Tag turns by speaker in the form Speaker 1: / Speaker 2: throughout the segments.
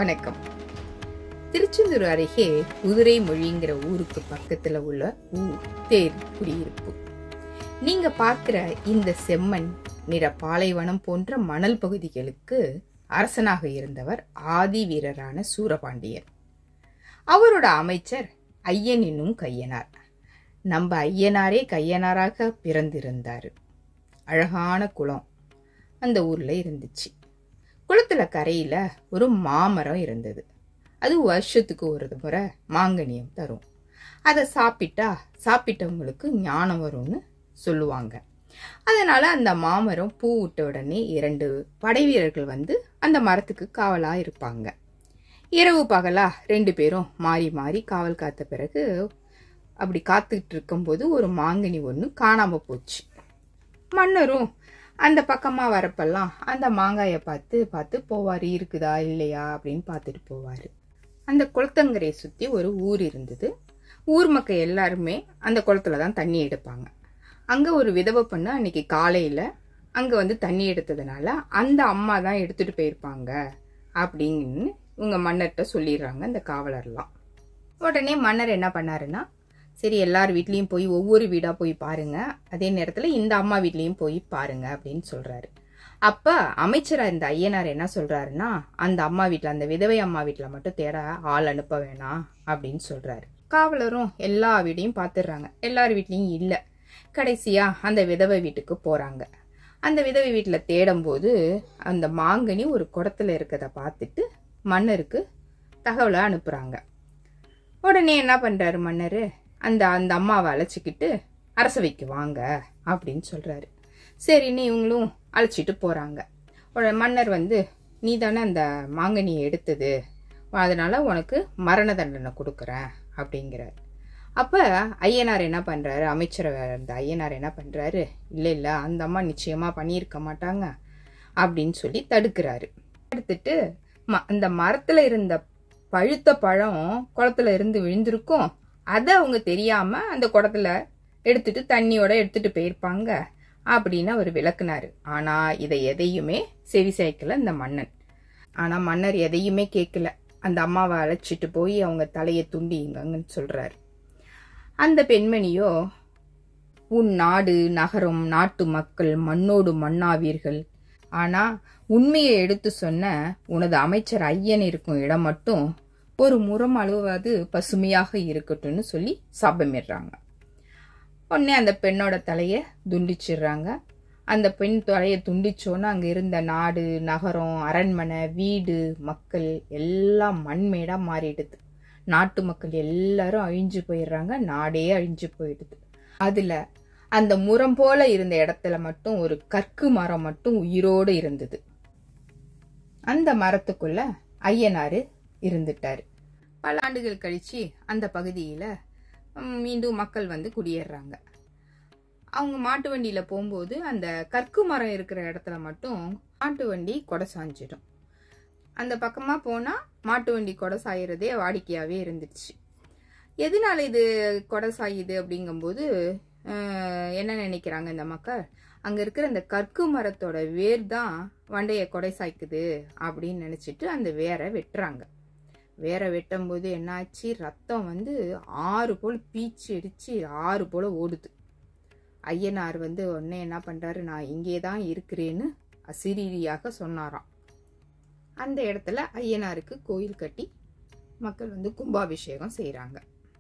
Speaker 1: வணக்கம் திருச்செந்தூர் அருகே குதிரை மொழிங்கிற ஊருக்கு பக்கத்துல உள்ள ஊர் தேர் குடியிருப்பு நீங்க பார்க்கிற இந்த செம்மண் நிற பாலைவனம் போன்ற மணல் பகுதிகளுக்கு அரசனாக இருந்தவர் ஆதி வீரரான சூரபாண்டியர் அவரோட அமைச்சர் ஐயன் என்னும் கையனார் நம்ம ஐயனாரே கையனாராக பிறந்திருந்தாரு அழகான குளம் அந்த ஊர்ல இருந்துச்சு குளத்துல கரையில ஒரு மாமரம் இருந்தது அது வருஷத்துக்கு ஒரு முறை மாங்கனியம் தரும் அதை சாப்பிட்டா சாப்பிட்டவங்களுக்கு ஞானம் வரும்னு சொல்லுவாங்க அதனால அந்த மாமரம் பூ விட்ட உடனே இரண்டு படை வீரர்கள் வந்து அந்த மரத்துக்கு காவலா இருப்பாங்க இரவு பகலா ரெண்டு பேரும் மாறி மாறி காவல் காத்த பிறகு அப்படி காத்துக்கிட்டு இருக்கும்போது ஒரு மாங்கனி ஒன்று காணாம போச்சு மன்னரும் அந்த பக்கமா வரப்பெல்லாம் அந்த மாங்காயை பார்த்து பார்த்து போவார் இருக்குதா இல்லையா அப்படின்னு பார்த்துட்டு போவார் அந்த குளத்தங்கரையை சுற்றி ஒரு ஊர் இருந்தது ஊர் மக்கள் எல்லாருமே அந்த குளத்துல தான் தண்ணி எடுப்பாங்க அங்கே ஒரு விதவை பொண்ணு அன்னைக்கு காலையில் அங்கே வந்து தண்ணி எடுத்ததுனால அந்த அம்மா தான் எடுத்துட்டு போயிருப்பாங்க அப்படின்னு இவங்க மன்னர்கிட்ட சொல்லிடுறாங்க அந்த காவலர்லாம் உடனே மன்னர் என்ன பண்ணாருன்னா சரி எல்லார் வீட்லேயும் போய் ஒவ்வொரு வீடாக போய் பாருங்க அதே நேரத்தில் இந்த அம்மா வீட்லேயும் போய் பாருங்க அப்படின்னு சொல்றாரு அப்ப அமைச்சரா இந்த ஐயனார் என்ன சொல்றாருன்னா அந்த அம்மா வீட்டில் அந்த விதவை அம்மா வீட்டில் மட்டும் தேட ஆள் அனுப்ப வேணாம் அப்படின்னு சொல்றாரு காவலரும் எல்லா வீடையும் பார்த்துடுறாங்க எல்லார் வீட்லேயும் இல்லை கடைசியா அந்த விதவை வீட்டுக்கு போறாங்க அந்த விதவை வீட்டில் தேடும்போது அந்த மாங்கனி ஒரு குடத்துல இருக்கதை பார்த்துட்டு மன்னருக்கு தகவலை அனுப்புறாங்க உடனே என்ன பண்றாரு மன்னர் அந்த அந்த அம்மாவை அழைச்சிக்கிட்டு அரசவைக்கு வாங்க அப்படின்னு சொல்றாரு சரின்னு இவங்களும் அழைச்சிட்டு போறாங்க உடனே மன்னர் வந்து நீ தானே அந்த மாங்கனியை எடுத்தது அதனால உனக்கு மரண தண்டனை கொடுக்குறேன் அப்படிங்கிறார் அப்ப ஐயனார் என்ன பண்றாரு அமைச்சர் இந்த ஐயனார் என்ன பண்றாரு இல்ல இல்ல அந்த அம்மா நிச்சயமா பண்ணியிருக்க மாட்டாங்க அப்படின்னு சொல்லி தடுக்கிறாரு தடுத்துட்டு ம- அந்த மரத்துல இருந்த பழுத்த பழம் குளத்துல இருந்து விழுந்திருக்கும் அதை அவங்க தெரியாம அந்த குடத்துல எடுத்துட்டு தண்ணியோட எடுத்துட்டு போயிருப்பாங்க அப்படின்னு அவர் விளக்குனாரு ஆனா இதை எதையுமே செவி சாய்க்கல இந்த மன்னன் ஆனா மன்னர் எதையுமே கேட்கல அந்த அம்மாவை அழைச்சிட்டு போய் அவங்க தலையை துண்டிங்கன்னு சொல்றாரு அந்த பெண்மணியோ உன் நாடு நகரம் நாட்டு மக்கள் மண்ணோடு மண்ணாவீர்கள் ஆனா உண்மையை எடுத்து சொன்ன உனது அமைச்சர் ஐயன் இருக்கும் இடம் மட்டும் ஒரு முறம் அளவாது பசுமையாக இருக்கட்டும்னு சொல்லி சாபமிடுறாங்க உடனே அந்த பெண்ணோட தலையை துண்டிச்சிடுறாங்க அந்த பெண் தலையை துண்டிச்சோன்னு அங்கே இருந்த நாடு நகரம் அரண்மனை வீடு மக்கள் எல்லாம் மண்மேடாக மாறிடுது நாட்டு மக்கள் எல்லாரும் அழிஞ்சு போயிடுறாங்க நாடே அழிஞ்சு போயிடுது அதுல அந்த முறம் போல இருந்த இடத்துல மட்டும் ஒரு கற்கு மரம் மட்டும் உயிரோடு இருந்தது அந்த மரத்துக்குள்ள ஐயனாரு இருந்துட்டாரு பல ஆண்டுகள் கழிச்சு அந்த பகுதியில ம், மீண்டும் மக்கள் வந்து குடியேறுறாங்க அவங்க மாட்டு வண்டியில போகும்போது அந்த கற்கு மரம் இருக்கிற இடத்துல மட்டும் மாட்டு வண்டி கொடை சாஞ்சிடும் அந்த பக்கமா போனா மாட்டு வண்டி கொடை சாயறதே வாடிக்கையாவே இருந்துச்சு எதனால இது கொடை சாயுது அப்படிங்கும்போது அஹ், என்ன நினைக்கிறாங்க இந்த மக்கள் அங்க இருக்கிற அந்த கற்கு மரத்தோட வேர் தான் வண்டைய கொடை சாய்க்குது அப்படின்னு நினைச்சிட்டு அந்த வேரை வெட்டுறாங்க வேரை வெட்டும்போது என்னாச்சு ரத்தம் வந்து ஆறு போல் பீச்சு அடிச்சு ஆறு போல ஓடுது ஐயனார் வந்து உடனே என்ன பண்றாரு நான் இங்கே தான் இருக்கிறேன்னு அசிரீரியாக சொன்னாராம் அந்த இடத்துல ஐயனாருக்கு கோயில் கட்டி மக்கள் வந்து கும்பாபிஷேகம் செய்றாங்க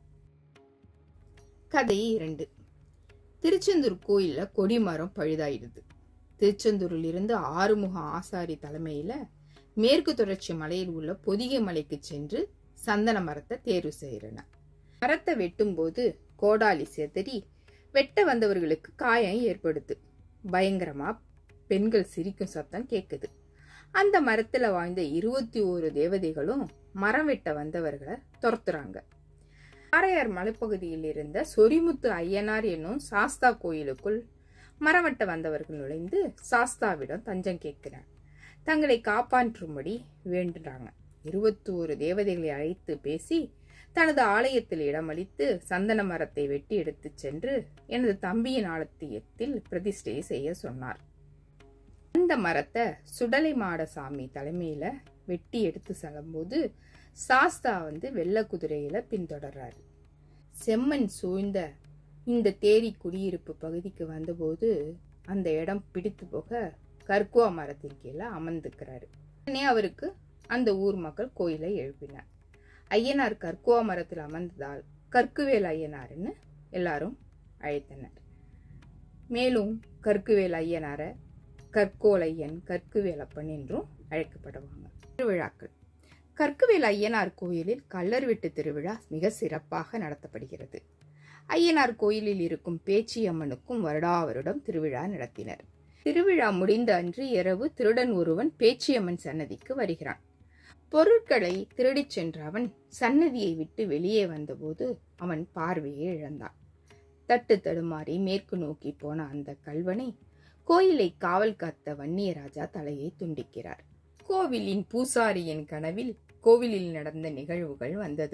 Speaker 1: கதை இரண்டு திருச்செந்தூர் கோயில்ல கொடிமரம் பழுதாயிடுது திருச்செந்தூரில் இருந்து ஆறுமுக ஆசாரி தலைமையில மேற்கு தொடர்ச்சி மலையில் உள்ள பொதிகை மலைக்கு சென்று சந்தன மரத்தை தேர்வு செய்யறனர் மரத்தை வெட்டும்போது கோடாலி செதறி வெட்ட வந்தவர்களுக்கு காயம் ஏற்படுது பயங்கரமா பெண்கள் சிரிக்கும் சத்தம் கேக்குது அந்த மரத்துல வாழ்ந்த இருபத்தி ஓரு தேவதைகளும் மரம் வெட்ட வந்தவர்களை துரத்துறாங்க காரையார் மலைப்பகுதியில் இருந்த சொரிமுத்து ஐயனார் என்னும் சாஸ்தா கோயிலுக்குள் மரம் வெட்ட வந்தவர்கள் நுழைந்து சாஸ்தாவிடம் தஞ்சம் கேட்கிறார் தங்களை காப்பாற்றும்படி வேண்டுறாங்க இருபத்தி ஒரு தேவதைகளை அழைத்து பேசி தனது ஆலயத்தில் இடமளித்து சந்தன மரத்தை வெட்டி எடுத்துச் சென்று எனது தம்பியின் ஆலயத்தில் பிரதிஷ்டை செய்ய சொன்னார் அந்த மரத்தை சுடலை மாடசாமி தலைமையில வெட்டி எடுத்து செல்லும்போது சாஸ்தா வந்து வெள்ளை குதிரையில பின்தொடர்றாரு செம்மண் சூழ்ந்த இந்த தேரி குடியிருப்பு பகுதிக்கு வந்தபோது அந்த இடம் பிடித்து போக கற்குவா மரத்தின் கீழே அமர்ந்துக்கிறாரு உடனே அவருக்கு அந்த ஊர் மக்கள் கோயிலை எழுப்பினார் ஐயனார் கற்குவா மரத்தில் அமர்ந்ததால் கற்குவேல் ஐயனார்னு எல்லாரும் அழைத்தனர் மேலும் கற்குவேல் ஐயனார கற்கோல் ஐயன் கற்குவேலப்பன் என்றும் அழைக்கப்படுவாங்க திருவிழாக்கள் கற்குவேல் ஐயனார் கோயிலில் கள்ளர் வெட்டு திருவிழா மிக சிறப்பாக நடத்தப்படுகிறது ஐயனார் கோயிலில் இருக்கும் பேச்சியம்மனுக்கும் வருடா வருடம் திருவிழா நடத்தினர் திருவிழா முடிந்த அன்று இரவு திருடன் ஒருவன் பேச்சியம்மன் சன்னதிக்கு வருகிறான் பொருட்களை திருடிச் சென்ற அவன் சன்னதியை விட்டு வெளியே வந்தபோது அவன் பார்வையை இழந்தான் தட்டு தடுமாறி மேற்கு நோக்கி போன அந்த கல்வனை கோயிலை காவல் காத்த வன்னியராஜா தலையை துண்டிக்கிறார் கோவிலின் பூசாரியின் கனவில் கோவிலில் நடந்த நிகழ்வுகள் வந்தது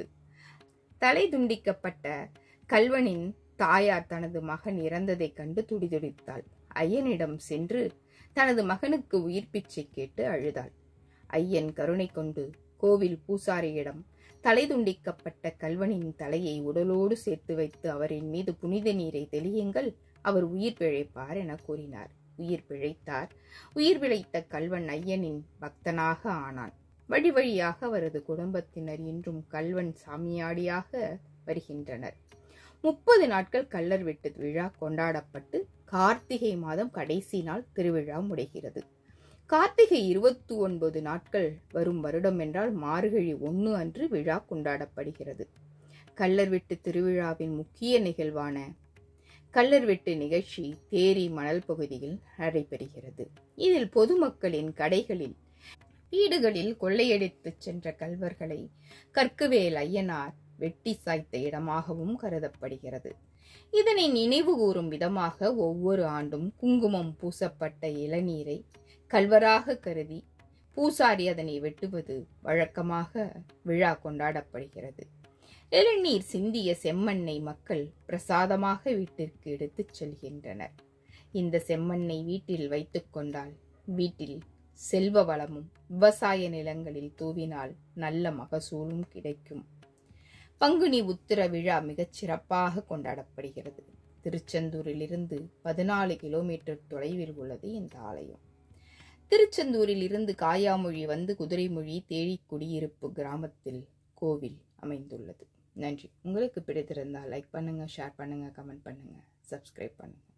Speaker 1: தலை துண்டிக்கப்பட்ட கல்வனின் தாயார் தனது மகன் இறந்ததைக் கண்டு துடிதுடித்தாள் ஐயனிடம் சென்று தனது மகனுக்கு உயிர் பிச்சை கேட்டு அழுதாள் ஐயன் கருணை கொண்டு கோவில் பூசாரியிடம் தலை துண்டிக்கப்பட்ட கல்வனின் தலையை உடலோடு சேர்த்து வைத்து அவரின் மீது புனித நீரை தெளியுங்கள் அவர் உயிர் பிழைப்பார் என கூறினார் உயிர் பிழைத்தார் உயிர் பிழைத்த கல்வன் ஐயனின் பக்தனாக ஆனான் வழி வழியாக அவரது குடும்பத்தினர் இன்றும் கல்வன் சாமியாடியாக வருகின்றனர் முப்பது நாட்கள் கள்ளர் வெட்டு விழா கொண்டாடப்பட்டு கார்த்திகை மாதம் கடைசி நாள் திருவிழா முடிகிறது கார்த்திகை இருபத்தி ஒன்பது நாட்கள் வரும் வருடம் என்றால் மார்கழி ஒன்று அன்று விழா கொண்டாடப்படுகிறது கள்ளர் வெட்டு திருவிழாவின் முக்கிய நிகழ்வான கள்ளர் வெட்டு நிகழ்ச்சி தேரி மணல் பகுதியில் நடைபெறுகிறது இதில் பொதுமக்களின் கடைகளில் வீடுகளில் கொள்ளையடித்துச் சென்ற கல்வர்களை கற்குவேல் ஐயனார் வெட்டி சாய்த்த இடமாகவும் கருதப்படுகிறது இதனை நினைவு கூறும் விதமாக ஒவ்வொரு ஆண்டும் குங்குமம் பூசப்பட்ட இளநீரை கல்வராக கருதி பூசாரி அதனை வெட்டுவது வழக்கமாக விழா கொண்டாடப்படுகிறது இளநீர் சிந்திய செம்மண்ணை மக்கள் பிரசாதமாக வீட்டிற்கு எடுத்துச் செல்கின்றனர் இந்த செம்மண்ணை வீட்டில் வைத்துக் கொண்டால் வீட்டில் செல்வ வளமும் விவசாய நிலங்களில் தூவினால் நல்ல மகசூலும் கிடைக்கும் பங்குனி உத்திர விழா மிகச் சிறப்பாக கொண்டாடப்படுகிறது திருச்செந்தூரிலிருந்து பதினாலு கிலோமீட்டர் தொலைவில் உள்ளது இந்த ஆலயம் திருச்செந்தூரில் இருந்து காயாமொழி வந்து குதிரைமொழி தேடி குடியிருப்பு கிராமத்தில் கோவில் அமைந்துள்ளது நன்றி உங்களுக்கு பிடித்திருந்தால் லைக் பண்ணுங்க ஷேர் பண்ணுங்க கமெண்ட் பண்ணுங்க சப்ஸ்கிரைப் பண்ணுங்க